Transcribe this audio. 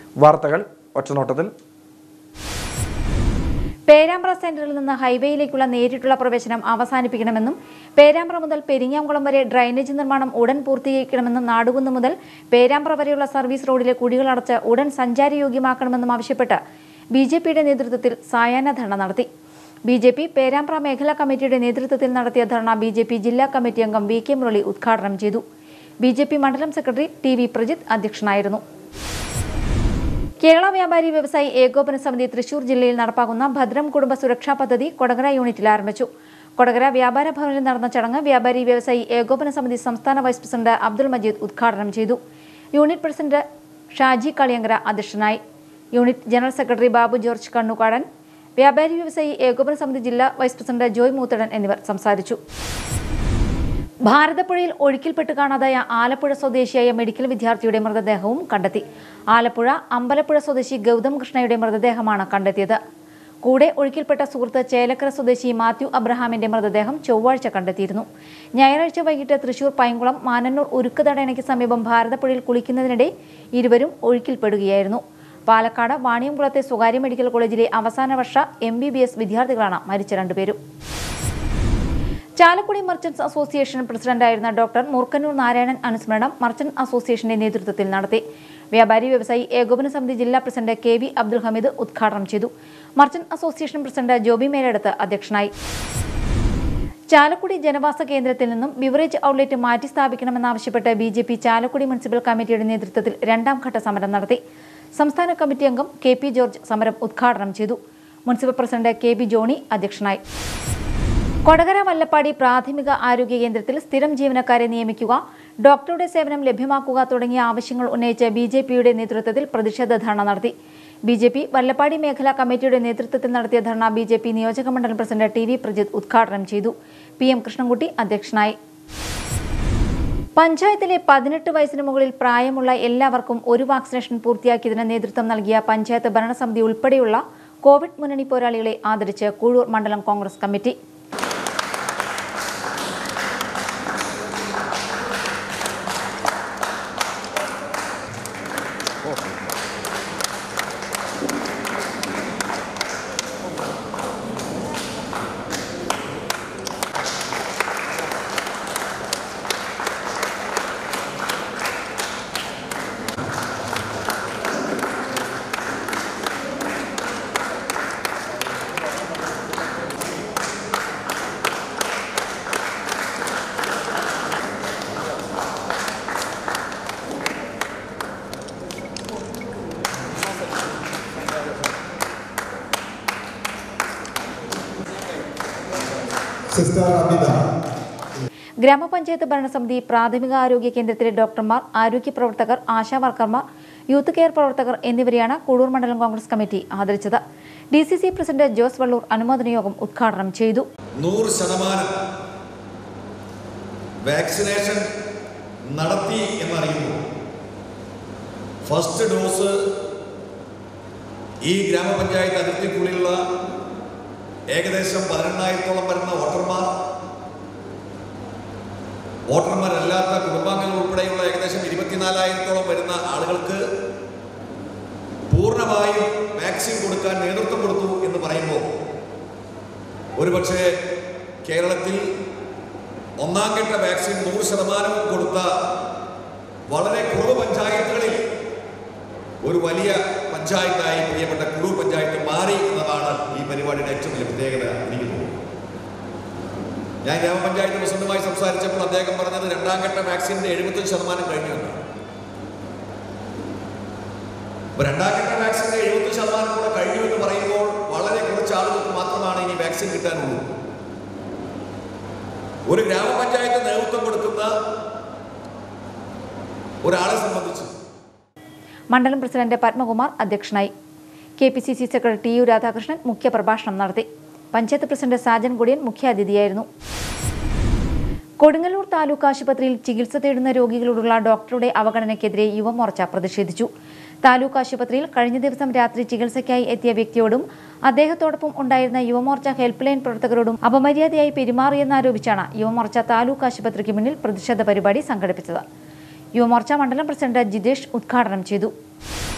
വാർത്തകൾ ഒറ്റനോട്ടത്തിൽ പേരാമ്പ്ര സെന്ററിൽ നിന്ന് ഹൈവേയിലേക്കുള്ള നേരിട്ടുള്ള പ്രവേശനം അവസാനിപ്പിക്കണമെന്നും പേരാമ്പ്ര മുതൽ പെരിങ്ങാംകുളം വരെ ഡ്രൈനേജ് നിർമ്മാണം ഉടൻ പൂർത്തീകരിക്കണമെന്നും നാടുകുന്ന് മുതൽ പേരാമ്പ്ര വരെയുള്ള സർവീസ് റോഡിലെ കുഴികൾ അടച്ച് ഉടൻ സഞ്ചാരയോഗ്യമാക്കണമെന്നും ആവശ്യപ്പെട്ട് ബി ജെ പിയുടെ നേതൃത്വത്തിൽ സായാഹ്ന ധർണ നടത്തി ബി ജെ പി പേരാമ്പ്ര മേഖലാ കമ്മിറ്റിയുടെ നേതൃത്വത്തിൽ നടത്തിയ ധർണ ബി ജെ പി ജില്ലാ കമ്മിറ്റി അംഗം വി കെ മുരളി ഉദ്ഘാടനം ചെയ്തു ബി ജെ പി മണ്ഡലം സെക്രട്ടറി ടി വി പ്രജിത്ത് അധ്യക്ഷനായിരുന്നു കേരള വ്യാപാരി വ്യവസായി ഏകോപന സമിതി തൃശൂർ ജില്ലയിൽ നടപ്പാക്കുന്ന ഭദ്രം കുടുംബ സുരക്ഷാ പദ്ധതി കൊടകര യൂണിറ്റിൽ ആരംഭിച്ചു കൊടകര വ്യാപാര ഭവനിൽ നടന്ന ചടങ്ങ് വ്യാപാരി വ്യവസായി ഏകോപന സമിതി സംസ്ഥാന വൈസ് പ്രസിഡന്റ് അബ്ദുൾ മജീദ് ഉദ്ഘാടനം ചെയ്തു യൂണിറ്റ് പ്രസിഡന്റ് ഷാജി കളിയങ്കര അധ്യക്ഷനായി unit general secretary Babu George Kannukadan വ്യാപാരി വ്യവസായി ഏകോപന സമിതി ജില്ലാ വൈസ് പ്രസിഡന്റ് ജോയ് മൂത്തടൻ എന്നിവർ സംസാരിച്ചു ഭാരതപ്പുഴയിൽ ഒഴുക്കിൽപ്പെട്ട് കാണാതായ ആലപ്പുഴ സ്വദേശിയായ മെഡിക്കൽ വിദ്യാർത്ഥിയുടെ മൃതദേഹവും കണ്ടെത്തി ആലപ്പുഴ അമ്പലപ്പുഴ സ്വദേശി ഗൗതം കൃഷ്ണയുടെ മൃതദേഹമാണ് കണ്ടെത്തിയത് കൂടെ ഒഴുക്കിൽപ്പെട്ട സുഹൃത്ത് ചേലക്കര സ്വദേശി മാത്യു അബ്രഹാമിന്റെ മൃതദേഹം ചൊവ്വാഴ്ച കണ്ടെത്തിയിരുന്നു ഞായറാഴ്ച വൈകിട്ട് തൃശൂർ പൈങ്കുളം മാനന്നൂർ ഉരുക്കുതടയണയ്ക്ക് സമീപം ഭാരതപ്പുഴയിൽ കുളിക്കുന്നതിനിടെ ഇരുവരും ഒഴുക്കിൽപ്പെടുകയായിരുന്നു പാലക്കാട് വാണിയംകുളത്തെ സ്വകാര്യ മെഡിക്കൽ കോളേജിലെ അവസാന വർഷ എം ബി ബി എസ് വിദ്യാർത്ഥികളാണ് മരിച്ച രണ്ടുപേരും ചാലക്കുടി മർച്ചന്റ്സ് അസോസിയേഷൻ പ്രസിഡന്റായിരുന്ന ഡോക്ടർ മൂർക്കന്നൂർ നാരായണൻ അനുസ്മരണം മർച്ചന്റ് അസോസിയേഷന്റെ നേതൃത്വത്തിൽ നടത്തി വ്യാപാരി വ്യവസായി ഏകോപന സമിതി ജില്ലാ president K V Abdul Hameed ഉദ്ഘാടനം ചെയ്തു merchant association president Joby Meleduth അധ്യക്ഷനായി ചാലക്കുടി ജനവാസ കേന്ദ്രത്തിൽ നിന്നും ബിവറേജ് ഔട്ട്ലെറ്റ് മാറ്റി സ്ഥാപിക്കണമെന്നാവശ്യപ്പെട്ട് B J P Chalakudy municipal കമ്മിറ്റിയുടെ നേതൃത്വത്തിൽ രണ്ടാം ഘട്ട സമരം നടത്തി സംസ്ഥാന കമ്മിറ്റി അംഗം കെ പി ജോർജ് സമരം ഉദ്ഘാടനം ചെയ്തു municipal president K B Johny അധ്യക്ഷനായി കൊടകര വല്ലപ്പാടി പ്രാഥമിക ആരോഗ്യ കേന്ദ്രത്തിൽ സ്ഥിരം ജീവനക്കാരെ നിയമിക്കുക ഡോക്ടറുടെ സേവനം ലഭ്യമാക്കുക തുടങ്ങിയ ആവശ്യങ്ങൾ ഉന്നയിച്ച് ബി ജെ പിയുടെ നേതൃത്വത്തിൽ പ്രതിഷേധ ധർണ നടത്തി ബി ജെ പി വല്ലപ്പാടി മേഖലാ കമ്മിറ്റിയുടെ നേതൃത്വത്തിൽ നടത്തിയ ധർണ ബി ജെ പി നിയോജക മണ്ഡലം പ്രസിഡന്റ് ടി വി പ്രജിത്ത് ഉദ്ഘാടനം ചെയ്തു പി എം കൃഷ്ണൻകുട്ടി അധ്യക്ഷനായി പഞ്ചായത്തിലെ പതിനെട്ട് വയസ്സിന് മുകളിൽ പ്രായമുള്ള എല്ലാവർക്കും ഒരു വാക്സിനേഷൻ പൂർത്തിയാക്കിയതിന് നേതൃത്വം നൽകിയ പഞ്ചായത്ത് ഭരണസമിതി ഉൾപ്പെടെയുള്ള കോവിഡ് മുന്നണി പോരാളികളെ ആദരിച്ച് കൂഴൂർ മണ്ഡലം കോൺഗ്രസ് കമ്മിറ്റി സിസ്റ്റർ അമിത ഗ്രാമപഞ്ചായത്ത് ഭരണസമിതി പ്രാഥമിക ആരോഗ്യ കേന്ദ്രത്തിലെ ഡോക്ടർമാർ ആരോഗ്യ പ്രവർത്തകർ ആശാ വർക്കർമാർ യൂത്ത് കെയർ പ്രവർത്തകർ എന്നിവരെയാണ് കൂടൂർ മണ്ഡലം കോൺഗ്രസ് കമ്മിറ്റി ആദരിച്ചത് D C C president Jose Valloor അനുമോദന യോഗം ഉദ്ഘാടനം ചെയ്തു നൂറ് ശതമാനം വാക്സിനേഷൻ നടത്തി എന്നറിയുമ്പോൾ ഫസ്റ്റ് ഡോസ് ഈ ഗ്രാമപഞ്ചായത്ത് അതിർത്തിക്കുള്ളിലുള്ള ഏകദേശം പതിനെണ്ണായിരത്തോളം വരുന്ന വോട്ടർമാർ വോട്ടർമാരല്ലാത്ത കുടുംബാംഗങ്ങൾ ഉൾപ്പെടെയുള്ള ഏകദേശം ഇരുപത്തിനാലായിരത്തോളം വരുന്ന ആളുകൾക്ക് പൂർണ്ണമായും വാക്സിൻ കൊടുക്കാൻ നേതൃത്വം കൊടുത്തു എന്ന് പറയുമ്പോൾ ഒരുപക്ഷെ കേരളത്തിൽ ഒന്നാം ഘട്ട വാക്സിൻ നൂറ് ശതമാനവും കൊടുത്ത വളരെ കുറവ് പഞ്ചായത്തുകളിൽ ഒരു വലിയ പഞ്ചായത്തായി പ്രിയപ്പെട്ട കുളൂർ പഞ്ചായത്ത് മാറി എന്നതാണ് ഈ പരിപാടിയുടെ ഏറ്റവും വലിയ പ്രത്യേകത എനിക്ക് തോന്നുന്നു ഞാൻ ഗ്രാമപഞ്ചായത്ത് പ്രസിഡന്റുമായി സംസാരിച്ചപ്പോൾ അദ്ദേഹം പറഞ്ഞത് രണ്ടാം ഘട്ട വാക്സിന്റെ എഴുപത്തഞ്ച് ശതമാനം കഴിഞ്ഞു എന്നാണ് അപ്പൊ രണ്ടാം ഘട്ട വാക്സിന്റെ എഴുപത്തി ശതമാനം കൂടെ കഴിഞ്ഞു എന്ന് പറയുമ്പോൾ വളരെ കുറച്ച് ആളുകൾക്ക് മാത്രമാണ് ഇനി വാക്സിൻ കിട്ടാനുള്ളൂ ഒരു ഗ്രാമപഞ്ചായത്ത് നേതൃത്വം കൊടുക്കുന്ന ഒരാളെ സംബന്ധിച്ച് മണ്ഡലം പ്രസിഡന്റ് പത്മകുമാർ അധ്യക്ഷനായി K P C C secretary T U Radhakrishnan മുഖ്യപ്രഭാഷണം നടത്തി പഞ്ചായത്ത് പ്രസിഡന്റ് സാജൻ കുടിയൻ മുഖ്യാതിഥിയായിരുന്നു കൊടുങ്ങല്ലൂർ താലൂക്ക് ആശുപത്രിയിൽ ചികിത്സ തേടുന്ന രോഗികളോടുള്ള ഡോക്ടറുടെ അവഗണനയ്ക്കെതിരെ യുവമോർച്ച പ്രതിഷേധിച്ചു താലൂക്ക് ആശുപത്രിയിൽ കഴിഞ്ഞ ദിവസം രാത്രി ചികിത്സയ്ക്കായി എത്തിയ വ്യക്തിയോടും അദ്ദേഹത്തോടൊപ്പം ഉണ്ടായിരുന്ന യുവമോർച്ച ഹെൽപ്പ് ലൈൻ പ്രവർത്തകരോടും അപമര്യാദയായി പെരുമാറിയെന്നാരോപിച്ചാണ് യുവമോർച്ച താലൂക്ക് ആശുപത്രിക്ക് മുന്നിൽ പ്രതിഷേധ പരിപാടി സംഘടിപ്പിച്ചത് യുവമോർച്ച മണ്ഡലം പ്രസിഡന്റ് ജിതേഷ് ഉദ്ഘാടനം ചെയ്തു